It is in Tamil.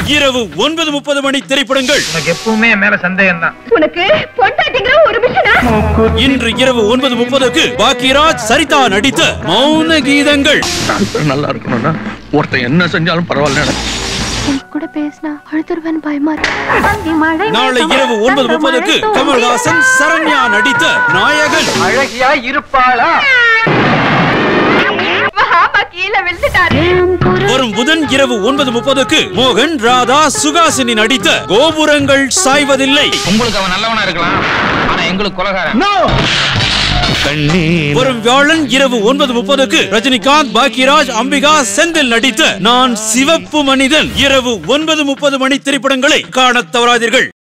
இரவு ஒன்பது முப்பது மணி திரைப்படங்கள் உனக்கு எப்பவுமே என் மேல சந்தேகம் தான் உனக்கு பொண்டாட்டிங்கிற ஒரு மிஷனா இன்று இரவு ஒன்பது முப்பதுக்கு பாக்கியராஜ் சரிதா நடித்த மௌன கீதங்கள் நாலு பேர் நல்லா இருக்கணும்னா ஒருத்தன் என்ன செஞ்சாலும் பரவாயில்ல உன் கூட பேசினா அழுதுருவேன் பயமா இருக்கு நாளை இரவு ஒன்பது முப்பதுக்கு கமல்ஹாசன் சரண்யா நடித்த நாயகன் அழகியா இருப்பாளா ஆமா கீழே விழுந்துட்டாரு வரும் புதன் இரவு ஒன்பது முப்பதுக்கு மோகன் ராதா சுகாசினி நடித்த கோபுரங்கள் சாய்வதில்லை உங்களுக்கு அவன் நல்லவனா இருக்கலாம் ஆனா எங்களுக்கு கொலகாரன் வரும் வியாழன் இரவு ஒன்பது முப்பதுக்கு ரஜினிகாந்த் பாக்கியராஜ் அம்பிகா செந்தில் நடித்த நான் சிவப்பு மனிதன் இரவு ஒன்பது முப்பது மணி திரைப்படங்களை காணத் தவறாதீர்கள்